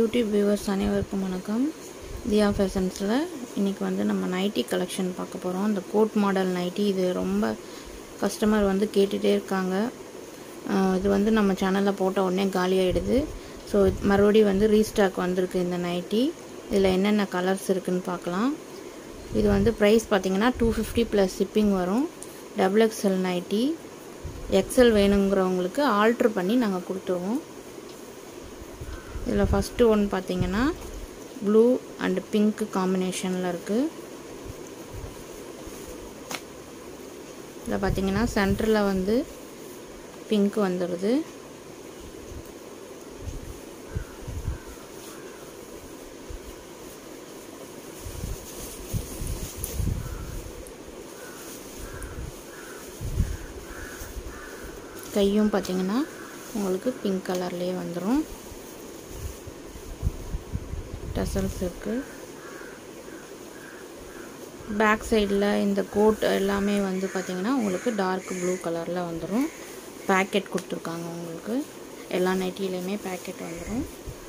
YouTube viewers அனைவருக்கும் வணக்கம் தியா ஃபேஷன்ஸில் இன்றைக்கி வந்து நம்ம நைட்டி கலெக்ஷன் பார்க்க போகிறோம் இந்த கோட் மாடல் நைட்டி இது ரொம்ப கஸ்டமர் வந்து கேட்டுகிட்டே இருக்காங்க ஆஹ் இது வந்து நம்ம சேனலில் போட்ட உடனே காலி ஆகிடுது ஸோ மறுபடியும் வந்து ரீஸ்டாக் வந்திருக்கு இந்த நைட்டி இதில் என்னென்ன கலர்ஸ் இருக்குன்னு பார்க்கலாம் இது வந்து ப்ரைஸ் பார்த்தீங்கன்னா டூ ஃபிஃப்டி ப்ளஸ் ஷிப்பிங் வரும் டபுள் எக்ஸ்எல் நைட்டி எக்ஸ்எல் வேணுங்கிறவங்களுக்கு ஆல்ட்ரு பண்ணி நாங்கள் கொடுத்துருவோம் இதில் ஃபஸ்ட்டு ஒன் பார்த்தீங்கன்னா ப்ளூ அண்ட் பிங்க் காம்பினேஷனில் இருக்குது இதில் பார்த்தீங்கன்னா சென்டரில் வந்து பிங்க் வந்துடுது கையும் பார்த்தீங்கன்னா உங்களுக்கு பிங்க் கலர்லேயே வந்துடும் டசல்ஸ் இருக்குது பேக் சைடில் இந்த கோட் எல்லாமே வந்து பார்த்திங்கன்னா உங்களுக்கு டார்க் ப்ளூ கலரில் வந்துடும் பேக்கெட் கொடுத்துருக்காங்க உங்களுக்கு எல்லா நைட்டிலையுமே பேக்கெட் வந்துடும்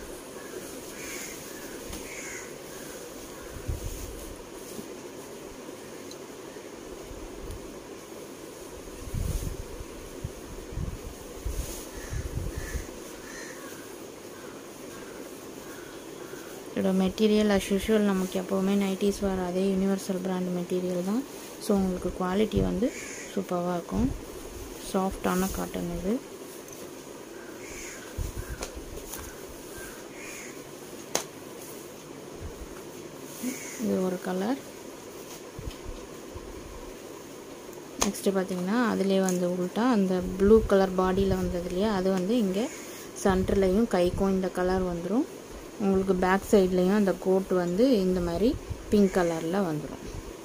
இதோட மெட்டீரியல் அஸ் யூஷுவல் நமக்கு எப்போவுமே நைட்டிஸ் வர அதே யூனிவர்சல் பிராண்ட் மெட்டீரியல் தான் ஸோ உங்களுக்கு குவாலிட்டி வந்து சூப்பராக இருக்கும் சாஃப்டான காட்டன் இது இது ஒரு கலர் நெக்ஸ்ட்டு பார்த்தீங்கன்னா அதுலேயே வந்து உள்ட்டா அந்த ப்ளூ கலர் பாடியில் வந்தது இல்லையா அது வந்து இங்கே சென்டர்லேயும் கைக்கும் இந்த கலர் வந்துடும் உங்களுக்கு பேக் சைட்லேயும் அந்த கோட் வந்து இந்த மாதிரி பிங்க் கலரில் வந்துடும்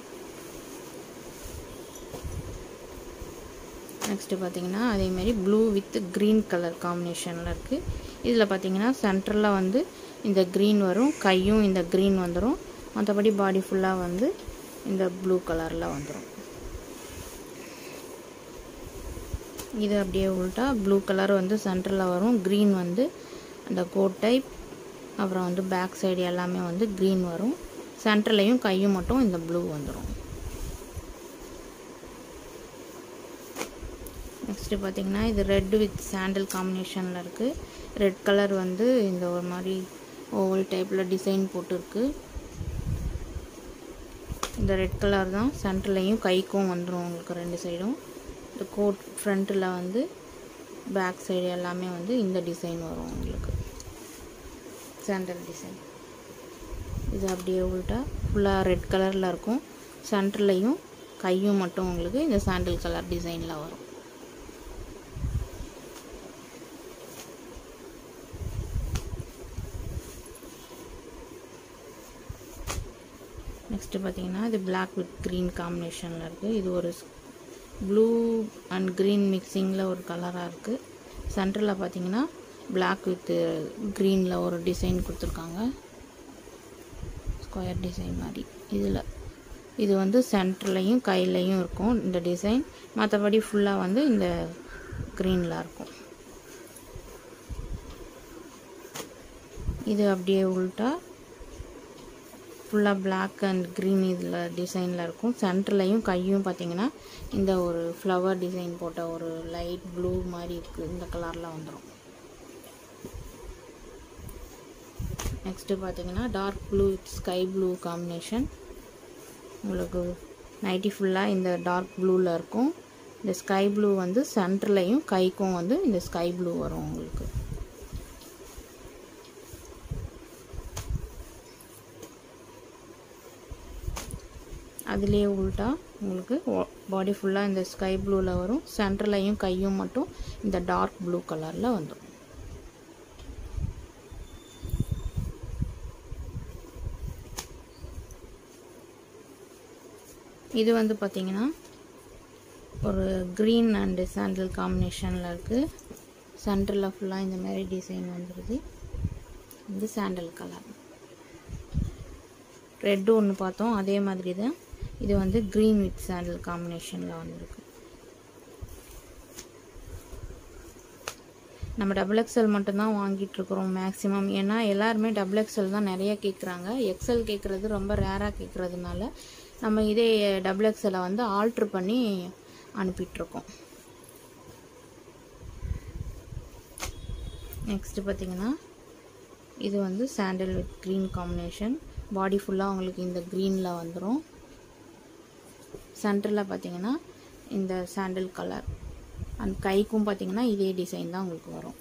நெக்ஸ்ட்டு பார்த்தீங்கன்னா அதேமாரி ப்ளூ வித் க்ரீன் கலர் காம்பினேஷனில் இருக்குது இதில் பார்த்தீங்கன்னா சென்டரில் வந்து இந்த க்ரீன் வரும் கையும் இந்த க்ரீன் வந்துடும் மற்றபடி பாடி ஃபுல்லாக வந்து இந்த ப்ளூ கலரில் வந்துடும் இது அப்படியே உள்ட்டா ப்ளூ கலர் வந்து சென்டரில் வரும் க்ரீன் வந்து அந்த கோட் டைப் அப்புறம் வந்து பேக் சைடு எல்லாமே வந்து க்ரீன் வரும் சென்டர்லேயும் கையும் மட்டும் இந்த ப்ளூ வந்துடும் நெக்ஸ்ட்டு பார்த்தீங்கன்னா இது ரெட் வித் சாண்டில் காம்பினேஷனில் இருக்குது ரெட் கலர் வந்து இந்த ஒரு மாதிரி ஓவல் டைப்பில் டிசைன் போட்டிருக்கு இந்த ரெட் கலர் தான் சென்டர்லேயும் கைக்கும் வந்துடும் உங்களுக்கு ரெண்டு சைடும் இந்த கோட் ஃப்ரண்ட்டில் வந்து பேக் சைடு எல்லாமே வந்து இந்த டிசைன் வரும் உங்களுக்கு சாண்டல் டிசைன் இது அப்படியே உள்ட்டா ஃபுல்லாக ரெட் கலரில் இருக்கும் சென்டர்லேயும் கையும் மட்டும் உங்களுக்கு இந்த சாண்டில் கலர் டிசைனில் வரும் நெக்ஸ்ட்டு பார்த்தீங்கன்னா இது பிளாக் வித் க்ரீன் காம்பினேஷனில் இருக்குது இது ஒரு ப்ளூ அண்ட் க்ரீன் மிக்சிங்கில் ஒரு கலராக இருக்குது சென்டரில் பார்த்தீங்கன்னா பிளாக் வித் க்ரீனில் ஒரு டிசைன் கொடுத்துருக்காங்க ஸ்கொயர் டிசைன் மாதிரி இதில் இது வந்து சென்டர்லேயும் கையிலையும் இருக்கும் இந்த டிசைன் மற்றபடி ஃபுல்லாக வந்து இந்த க்ரீனில் இருக்கும் இது அப்படியே உள்ட்டா ஃபுல்லாக பிளாக் அண்ட் க்ரீன் இதில் டிசைனில் இருக்கும் சென்டர்லையும் கையும் பார்த்தீங்கன்னா இந்த ஒரு ஃப்ளவர் டிசைன் போட்ட ஒரு லைட் ப்ளூ மாதிரி இருக்குது இந்த கலரில் வந்துடும் நெக்ஸ்ட்டு பார்த்தீங்கன்னா dark blue sky blue combination உங்களுக்கு நைட்டி ஃபுல்லாக இந்த டார்க் ப்ளூவில் இருக்கும் இந்த ஸ்கை ப்ளூ வந்து சென்டர்லையும் கைக்கும் வந்து இந்த ஸ்கை ப்ளூ வரும் உங்களுக்கு அதுலேயே உள்ட்டா உங்களுக்கு பாடி ஃபுல்லாக இந்த ஸ்கை ப்ளூவில் வரும் சென்டர்லையும் கையும் மட்டும் இந்த டார்க் ப்ளூ கலரில் வந்துடும் இது வந்து பார்த்திங்கன்னா ஒரு க்ரீன் அண்டு சாண்டில் காம்பினேஷனில் இருக்குது சென்டரில் ஃபுல்லாக இந்த மாதிரி டிசைன் வந்துடுது இது சாண்டல் கலர் ரெட்டு ஒன்று பார்த்தோம் அதே மாதிரி தான் இது வந்து க்ரீன் வித் சாண்டில் காம்பினேஷனில் வந்திருக்கு நம்ம டபுள் எக்ஸ்எல் மட்டும்தான் வாங்கிட்டுருக்குறோம் மேக்ஸிமம் ஏன்னா எல்லாருமே டபுள் எக்ஸ்எல் தான் நிறைய கேட்குறாங்க எக்ஸ்எல் கேட்குறது ரொம்ப ரேராக கேட்குறதுனால நம்ம இதே டபுள் எக்ஸ்எல்லை வந்து ஆல்ட்ரு பண்ணி அனுப்பிட்டுருக்கோம் நெக்ஸ்ட்டு பார்த்திங்கன்னா இது வந்து sandal with green combination body ஃபுல்லாக உங்களுக்கு இந்த க்ரீனில் வந்துடும் சென்டரில் பார்த்தீங்கன்னா இந்த சாண்டில் கலர் அண்ட் கைக்கும் பார்த்தீங்கன்னா இதே டிசைன் தான் உங்களுக்கு வரும்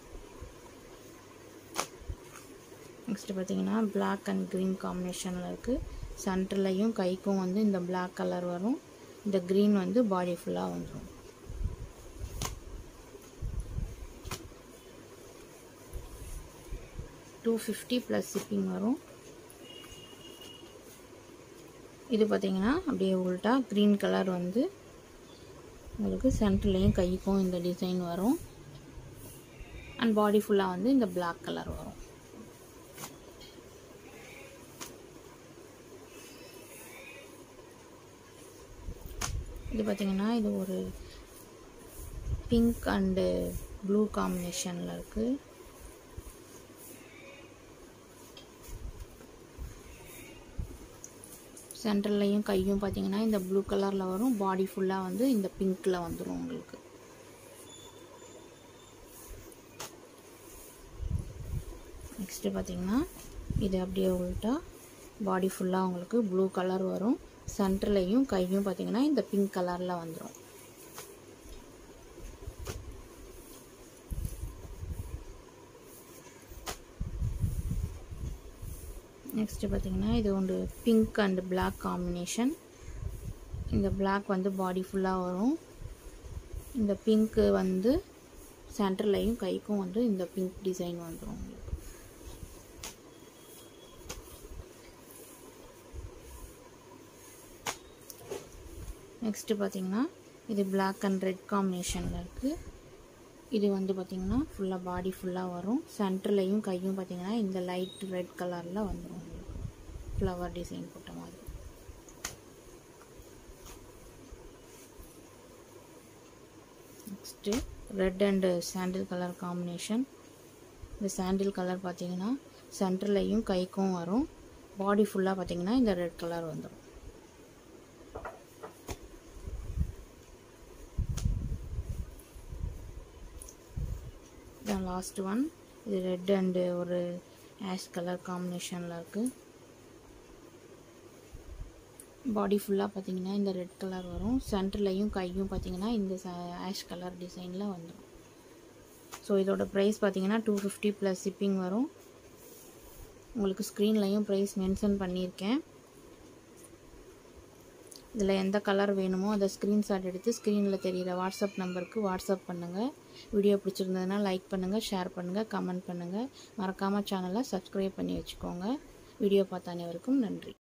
நெக்ஸ்ட் பார்த்தீங்கன்னா பிளாக் அண்ட் க்ரீன் காம்பினேஷனில் இருக்குது சென்டர்லையும் கைக்கும் வந்து இந்த பிளாக் கலர் வரும் இந்த க்ரீன் வந்து பாடி ஃபுல்லாக வந்துடும் டூ ஃபிஃப்டி ப்ளஸ் ஷிப்பிங் வரும் இது பார்த்தீங்கன்னா அப்படியே உள்ட்டா க்ரீன் கலர் வந்து உங்களுக்கு சென்டர்லேயும் கைக்கும் இந்த டிசைன் வரும் அண்ட் பாடி ஃபுல்லாக வந்து இந்த பிளாக் கலர் வரும் இது பார்த்திங்கன்னா இது ஒரு பிங்க் அண்டு ப்ளூ காம்பினேஷனில் இருக்குது சென்டர்லையும் கையும் பார்த்தீங்கன்னா இந்த ப்ளூ கலரில் வரும் பாடி ஃபுல்லாக வந்து இந்த பிங்க்கில் வந்துடும் உங்களுக்கு நெக்ஸ்ட்டு பார்த்தீங்கன்னா இது அப்படியே உள்ட்டா பாடி ஃபுல்லாக உங்களுக்கு ப்ளூ கலர் வரும் சென்டர்லையும் கையும் பார்த்தீங்கன்னா இந்த பிங்க் கலரில் வந்துடும் நெக்ஸ்ட்டு பார்த்தீங்கன்னா இது ஒன்று பிங்க் அண்ட் பிளாக் காம்பினேஷன் இந்த பிளாக் வந்து பாடி ஃபுல்லாக வரும் இந்த பிங்க்கு வந்து சென்டர்லையும் கைக்கும் வந்து இந்த பிங்க் டிசைன் வந்துடும் உங்களுக்கு நெக்ஸ்ட்டு பார்த்தீங்கன்னா இது பிளாக் அண்ட் ரெட் காம்பினேஷனில் இருக்குது இது வந்து பார்த்திங்கன்னா ஃபுல்லாக பாடி ஃபுல்லாக வரும் சென்டர்லையும் கையும் பார்த்திங்கன்னா இந்த லைட் ரெட் கலரில் வந்துடும் உங்களுக்கு ஃப்ளவர் டிசைன் போட்ட மாதிரி next red and sandal colour combination இந்த சாண்டில் கலர் பார்த்திங்கன்னா சென்டர்லையும் கைக்கும் வரும் பாடி ஃபுல்லாக பார்த்திங்கன்னா இந்த ரெட் கலர் வந்துடும் இதான் லாஸ்ட் ஒன் இது ரெட் அண்டு ஒரு ஆஷ் கலர் காம்பினேஷனில் இருக்குது பாடி ஃபுல்லாக பார்த்தீங்கன்னா இந்த ரெட் கலர் வரும் சென்டர்லையும் கையும் பார்த்தீங்கன்னா இந்த ஆஷ் கலர் டிசைனில் வந்துடும் ஸோ இதோட ப்ரைஸ் பார்த்தீங்கன்னா டூ ஃபிஃப்டி ப்ளஸ் ஷிப்பிங் வரும் உங்களுக்கு ஸ்க்ரீன்லையும் ப்ரைஸ் மென்ஷன் பண்ணியிருக்கேன் இதில் எந்த கலர் வேணுமோ அதை ஸ்க்ரீன்ஷாட் எடுத்து ஸ்க்ரீனில் தெரிகிற வாட்ஸ்அப் நம்பருக்கு வாட்ஸ்அப் பண்ணுங்கள் வீடியோ பிடிச்சிருந்ததுன்னா லைக் பண்ணுங்கள் ஷேர் பண்ணுங்கள் கமெண்ட் பண்ணுங்கள் மறக்காமல் சேனலை சப்ஸ்கிரைப் பண்ணி வச்சுக்கோங்க வீடியோ பார்த்த அனைவருக்கும் நன்றி